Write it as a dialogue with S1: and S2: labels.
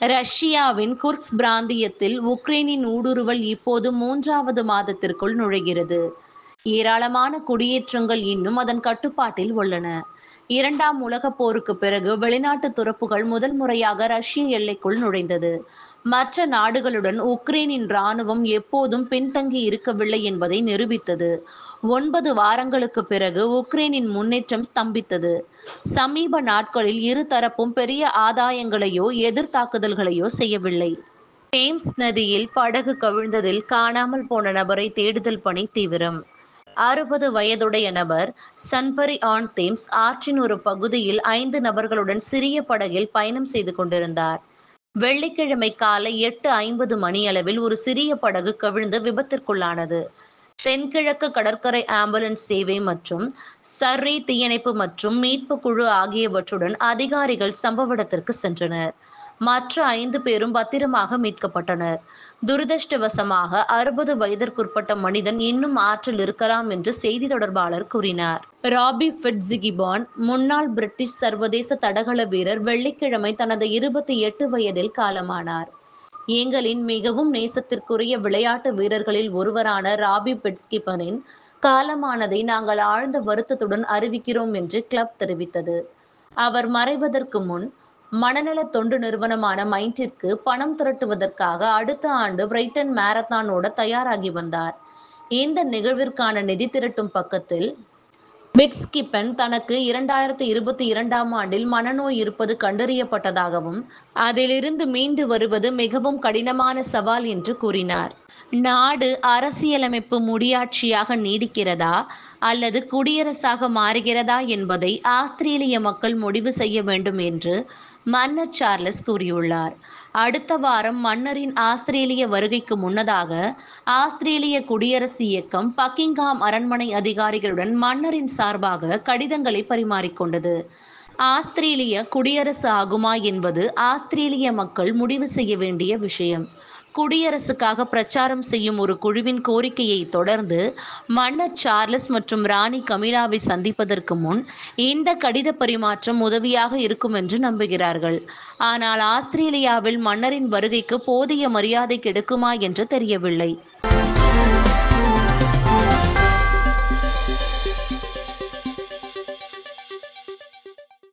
S1: ரஷ்யாவின் குர்ஸ்க் பிராந்தியத்தில் உக்ரைனின் ஊடுருவல் இப்போது மூன்றாவது மாதத்திற்குள் நுழைகிறது ஏராளமான குடியேற்றங்கள் இன்னும் அதன் கட்டுப்பாட்டில் உள்ளன இரண்டாம் உலகப் போருக்கு பிறகு வெளிநாட்டு துறப்புகள் முதல் முறையாக ரஷ்ய எல்லைக்குள் நுழைந்தது மற்ற நாடுகளுடன் உக்ரைனின் இராணுவம் எப்போதும் பின்தங்கி இருக்கவில்லை என்பதை நிரூபித்தது ஒன்பது வாரங்களுக்கு பிறகு உக்ரைனின் முன்னேற்றம் ஸ்தம்பித்தது சமீப நாட்களில் இரு தரப்பும் பெரிய ஆதாயங்களையோ எதிர்த்தாக்குதல்களையோ செய்யவில்லை டேம்ஸ் நதியில் படகு கவிழ்ந்ததில் காணாமல் போன நபரை தேடுதல் பணி தீவிரம் அறுபது வயதுடைய நபர் சன்பரி ஆன் தேம்ஸ் ஆற்றின் ஒரு பகுதியில் ஐந்து நபர்களுடன் சிறிய படகில் பயணம் செய்து கொண்டிருந்தார் வெள்ளிக்கிழமை காலை எட்டு ஐம்பது மணியளவில் ஒரு சிறிய படகு கவிழ்ந்து விபத்திற்குள்ளானது தென்கிழக்கு கடற்கரை ஆம்புலன்ஸ் சேவை மற்றும் சர்ரி தீயணைப்பு மற்றும் மீட்பு குழு ஆகியவற்றுடன் அதிகாரிகள் சம்பவ இடத்திற்கு சென்றனர் மற்ற ஐந்து பேரும் பத்திரமாக மீட்கப்பட்டனர் துரதிருஷ்டவசமாக அறுபது வயதிற்குட்பட்ட மனிதன் இன்னும் ஆற்றில் இருக்கலாம் என்று செய்தி தொடர்பாளர் கூறினார் ராபி ஃபிட்ஸிகிபான் முன்னாள் பிரிட்டிஷ் சர்வதேச தடகள வீரர் வெள்ளிக்கிழமை தனது இருபத்தி எட்டு வயதில் காலமானார் எங்களின் மிகவும் நேசத்திற்குரிய விளையாட்டு வீரர்களில் ஒருவரான ராபி பிட்ஸ்கிபனின் காலமானதை நாங்கள் ஆழ்ந்த வருத்தத்துடன் அறிவிக்கிறோம் என்று கிளப் தெரிவித்தது அவர் மறைவதற்கு முன் மனநல தொண்டு நிறுவனமான மைண்டிற்கு பணம் திரட்டுவதற்காக அடுத்த ஆண்டு பிரைட்டன் மாரத்தானோட தயாராகி வந்தார் இந்த நிகழ்விற்கான நிதி திரட்டும் பக்கத்தில் பிட்ஸ்கிப்பன் தனக்கு இரண்டாயிரத்தி இருபத்தி இரண்டாம் ஆண்டில் மனநோய் இருப்பது கண்டறியப்பட்டதாகவும் அதிலிருந்து மீண்டு வருவது மிகவும் கடினமான சவால் என்று கூறினார் நாடு அரசியலமைப்பு முடியாட்சியாக நீடிக்கிறதா அல்லது குடியரசாக மாறுகிறதா என்பதை ஆஸ்திரேலிய மக்கள் முடிவு செய்ய வேண்டும் என்று மன்னர் சார்லஸ் கூறியுள்ளார் அடுத்த வாரம் மன்னரின் ஆஸ்திரேலிய வருகைக்கு முன்னதாக ஆஸ்திரேலிய குடியரசு இயக்கம் பக்கிங்ஹாம் அரண்மனை அதிகாரிகளுடன் மன்னரின் சார்பாக கடிதங்களை பரிமாறிக்கொண்டது ஆஸ்திரேலிய குடியரசு ஆகுமா என்பது ஆஸ்திரேலிய மக்கள் முடிவு செய்ய வேண்டிய விஷயம் குடியரசுக்காக பிரச்சாரம் செய்யும் ஒரு குழுவின் கோரிக்கையை தொடர்ந்து மன்னர் சார்லஸ் மற்றும் ராணி கமிலாவை சந்திப்பதற்கு முன் இந்த கடித பரிமாற்றம் உதவியாக இருக்கும் என்று நம்புகிறார்கள் ஆனால் ஆஸ்திரேலியாவில் மன்னரின் வருகைக்கு போதிய மரியாதை கிடைக்குமா என்று தெரியவில்லை